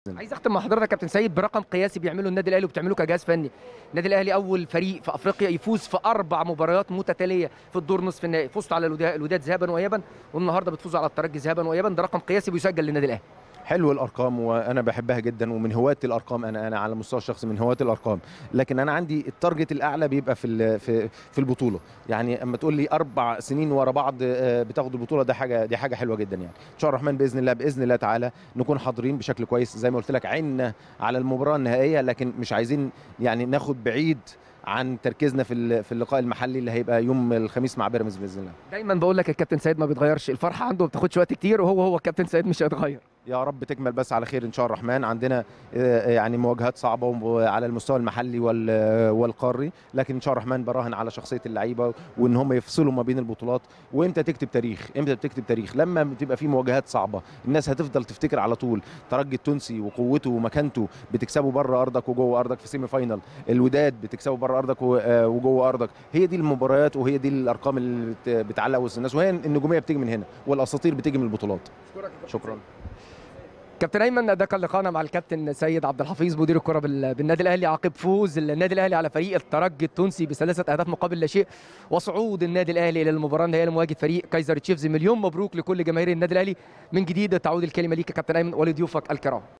عايز اختم مع حضرتك يا كابتن سيد برقم قياسي بيعمله النادي الاهلي وبتعمله كجهاز فني النادي الاهلي اول فريق في افريقيا يفوز في اربع مباريات متتاليه في الدور نصف النهائي فزت على الودا- الوداد ذهابا وايابا والنهارده بتفوز على الترجي ذهابا وايابا ده رقم قياسي بيسجل للنادي الاهلي حلو الارقام وانا بحبها جدا ومن هواة الارقام انا انا على المستوى الشخصي من هواة الارقام لكن انا عندي التارجت الاعلى بيبقى في ال- في في البطوله يعني اما تقول لي اربع سنين ورا بعض آه، بتاخد البطوله ده حاجه دي حاجه حلوه جدا يعني ان شاء الله الرحمن باذن الله باذن الله تعالى نكون حاضرين بشكل كويس زي ما قلت لك عيننا على المباراه النهائيه لكن مش عايزين يعني ناخد بعيد عن تركيزنا في ال- في اللقاء المحلي اللي هيبقى يوم الخميس مع بيراميدز باذن الله دايما بقول لك الكابتن سيد ما بيتغيرش الفرحه عنده ما بتاخدش وقت كتير وهو هو الكابتن سيد مش هيتغير يا رب تكمل بس على خير ان شاء الله الرحمن عندنا آه، يعني مواجهات صعبه وم- على المستوى المحلي وال- والقاري لكن ان شاء الله الرحمن براهن على شخصيه اللعيبه وان هم يفصلوا ما بين البطولات وامتى تكتب تاريخ امتى بتكتب تاريخ لما بتبقى في مواجهات صعبه الناس هتفضل تفتكر على طول ترجي التونسي وقوته ومكانته بتكسبه بره ارضك وجوه ارضك في سيمي فاينال الوداد بتكسبه بره ارضك و- آه، وجوه ارضك هي دي المباريات وهي دي الارقام اللي بت- بتعلق وسط الناس وهي النجوميه بتيجي من هنا والاساطير بتيجي من البطولات شكرا كابتن ايمن ده كان لقاءنا مع الكابتن سيد عبد الحفيظ مدير الكره بال- بالنادي الاهلي عقب فوز النادي الاهلي على فريق الترجي التونسي بثلاثه اهداف مقابل لا شيء وصعود النادي الاهلي الى المباراه النهائيه لمواجهه فريق كايزر تشيفز مليون مبروك لكل جماهير النادي الاهلي من جديد تعود الكلمه ليك يا كابتن ايمن ولضيوفك الكرام